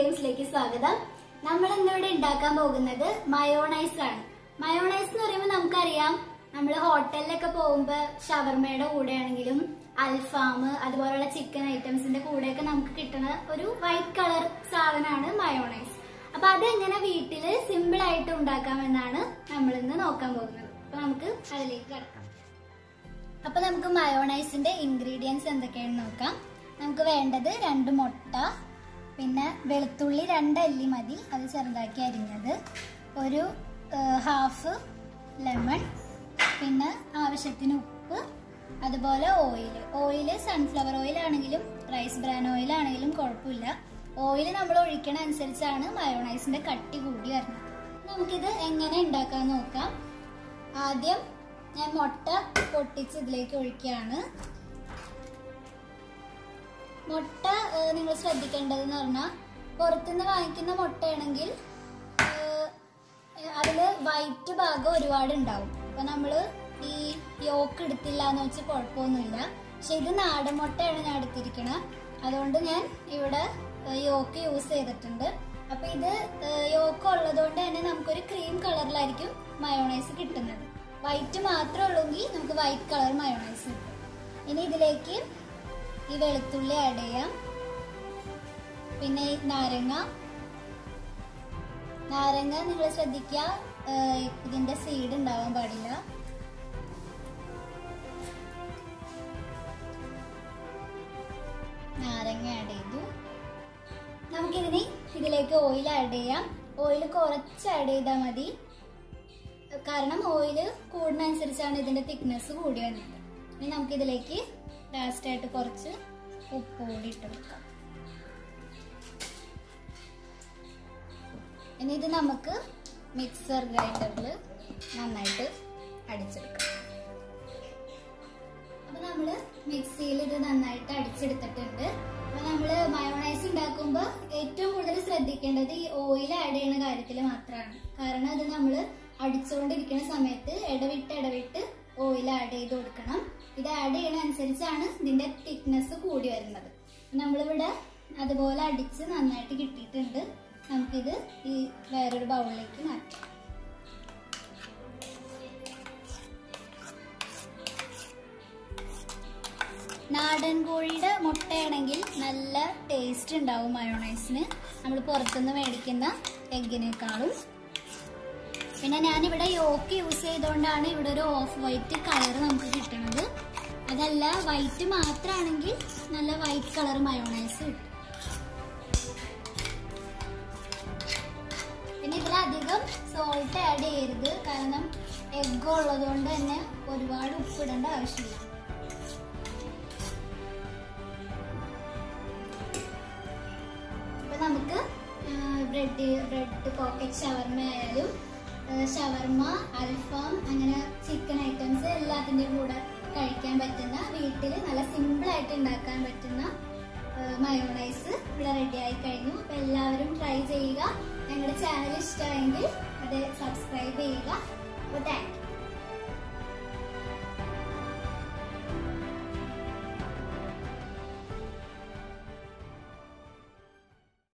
ഗെയിംസിലേക്ക് സ്വാഗതം നമ്മൾ ഇന്നിവിടെ ഉണ്ടാക്കാൻ പോകുന്നത് മയോണൈസ് ആണ് മയോണൈസ് എന്ന് പറയുമ്പോൾ നമുക്കറിയാം നമ്മൾ ഹോട്ടലിലൊക്കെ പോകുമ്പോൾ ഷവർമയുടെ കൂടെ ആണെങ്കിലും അൽഫാം അതുപോലുള്ള ചിക്കൻ ഐറ്റംസിന്റെ കൂടെയൊക്കെ നമുക്ക് കിട്ടുന്ന ഒരു വൈറ്റ് കളർ സാധനമാണ് മയോണൈസ് അപ്പൊ അതെങ്ങനെ വീട്ടില് സിമ്പിൾ ആയിട്ട് ഉണ്ടാക്കാമെന്നാണ് നമ്മൾ ഇന്ന് നോക്കാൻ പോകുന്നത് അപ്പൊ നമുക്ക് അതിലേക്ക് കിടക്കാം അപ്പൊ നമുക്ക് മയോണൈസിന്റെ ഇൻഗ്രീഡിയൻസ് എന്തൊക്കെയാണെന്ന് നോക്കാം നമുക്ക് വേണ്ടത് രണ്ട് മുട്ട പിന്നെ വെളുത്തുള്ളി രണ്ട് അല്ലി മതി അത് ചെറുതാക്കി അരിഞ്ഞത് ഒരു ഹാഫ് ലെമൺ പിന്നെ ആവശ്യത്തിന് ഉപ്പ് അതുപോലെ ഓയിൽ ഓയിൽ സൺഫ്ലവർ ഓയിൽ ആണെങ്കിലും റൈസ് ബ്രാൻ ഓയിൽ ആണെങ്കിലും കുഴപ്പമില്ല ഓയിൽ നമ്മൾ ഒഴിക്കണ അനുസരിച്ചാണ് മയോണൈസിന്റെ കട്ടി കൂടി വരുന്നത് നമുക്കിത് എങ്ങനെ ഉണ്ടാക്കാൻ നോക്കാം ആദ്യം ഞാൻ മുട്ട പൊട്ടിച്ച് ഇതിലേക്ക് ഒഴിക്കുകയാണ് മുട്ട നിങ്ങൾ ശ്രദ്ധിക്കേണ്ടതെന്ന് പറഞ്ഞാൽ പുറത്തുനിന്ന് വാങ്ങിക്കുന്ന മുട്ടയാണെങ്കിൽ അതിൽ വൈറ്റ് ഭാഗം ഒരുപാട് ഉണ്ടാവും അപ്പൊ നമ്മൾ ഈ യോക്ക് എടുത്തില്ല എന്ന് വെച്ച് കുഴപ്പമൊന്നുമില്ല പക്ഷെ ഇത് നാടൻ മുട്ടയാണ് ഞാൻ എടുത്തിരിക്കണത് അതുകൊണ്ട് ഞാൻ ഇവിടെ യോക്ക് യൂസ് ചെയ്തിട്ടുണ്ട് അപ്പൊ ഇത് യോക്ക് ഉള്ളതുകൊണ്ട് തന്നെ നമുക്കൊരു ക്രീം കളറിലായിരിക്കും മയോണൈസ് കിട്ടുന്നത് വൈറ്റ് മാത്രമേ ഉള്ളൂങ്കിൽ നമുക്ക് വൈറ്റ് കളർ മയോണൈസ് കിട്ടും ഇനി ഇതിലേക്ക് ഈ വെളുത്തുള്ളി ആഡ് ചെയ്യാം പിന്നെ ഈ നാരങ്ങ നാരങ്ങ നിങ്ങൾ ശ്രദ്ധിക്കുക ഇതിന്റെ സീഡ് ഉണ്ടാവാൻ പാടില്ല നാരങ്ങ ആഡ് ചെയ്തു നമുക്കിതിനി ഇതിലേക്ക് ഓയിൽ ആഡ് ചെയ്യാം ഓയിൽ കുറച്ച് ആഡ് ചെയ്താൽ മതി കാരണം ഓയിൽ കൂടുന്നതനുസരിച്ചാണ് ഇതിന്റെ തിക്നെസ് കൂടി വരുന്നത് ഇനി നമുക്കിതിലേക്ക് ലാസ്റ്റ് ആയിട്ട് കുറച്ച് ഉപ്പ് കൂടി ഇട്ട് കൊടുക്കാം ഇനി ഇത് നമുക്ക് മിക്സർ ഗ്രൈൻഡറിൽ നന്നായിട്ട് അടിച്ചെടുക്കാം അപ്പൊ നമ്മള് മിക്സിയിൽ ഇത് നന്നായിട്ട് അടിച്ചെടുത്തിട്ടുണ്ട് അപ്പൊ നമ്മള് മയോണൈസ് ഉണ്ടാക്കുമ്പോൾ ഏറ്റവും കൂടുതൽ ശ്രദ്ധിക്കേണ്ടത് ഈ ഓയിൽ ആഡ് ചെയ്യുന്ന കാര്യത്തിൽ മാത്രമാണ് കാരണം അത് നമ്മള് അടിച്ചുകൊണ്ടിരിക്കുന്ന സമയത്ത് ഇടവിട്ട് ഇടവിട്ട് ഓയിൽ ആഡ് ചെയ്ത് കൊടുക്കണം ഇത് ആഡ് ചെയ്യണ അനുസരിച്ചാണ് ഇതിന്റെ തിക്നെസ് കൂടി വരുന്നത് നമ്മളിവിടെ അതുപോലെ അടിച്ച് നന്നായിട്ട് കിട്ടിയിട്ടുണ്ട് നമുക്കിത് ഈ വേറൊരു ബൗളിലേക്ക് മാറ്റാം നാടൻ കോഴിയുടെ മുട്ടയാണെങ്കിൽ നല്ല ടേസ്റ്റ് ഉണ്ടാവും മയോണൈസിന് നമ്മൾ പുറത്തുനിന്ന് മേടിക്കുന്ന എഗ്ഗിനേക്കാളും പിന്നെ ഞാനിവിടെ യോക്ക് യൂസ് ചെയ്തുകൊണ്ടാണ് ഇവിടെ ഒരു ഓഫ് വൈറ്റ് കളർ നമുക്ക് കിട്ടുന്നത് അതല്ല വൈറ്റ് മാത്രമാണെങ്കിൽ നല്ല വൈറ്റ് കളർ മയോണൈസ് കിട്ടും പിന്നെ ഇതിലധികം സോൾട്ട് ആഡ് ചെയ്യരുത് കാരണം എഗ് ഉള്ളതുകൊണ്ട് തന്നെ ഒരുപാട് ഉപ്പിടേണ്ട ആവശ്യമില്ല അപ്പൊ നമുക്ക് ബ്രെഡ് ബ്രെഡ് പോക്കറ്റ് ഷവർമ ആയാലും ഷവർമ അൽഫാം അങ്ങനെ ചിക്കൻ ഐറ്റംസ് എല്ലാത്തിൻ്റെയും കൂടെ കഴിക്കാൻ പറ്റുന്ന വീട്ടിൽ നല്ല സിമ്പിൾ ആയിട്ട് ഉണ്ടാക്കാൻ പറ്റുന്ന മയോണൈസ് ഇവിടെ റെഡി ആയി കഴിഞ്ഞു അപ്പൊ എല്ലാവരും ട്രൈ ചെയ്യുക ഞങ്ങളുടെ ചാനൽ ഇഷ്ടമായെങ്കിൽ അത് സബ്സ്ക്രൈബ് ചെയ്യുക അപ്പോൾ താങ്ക്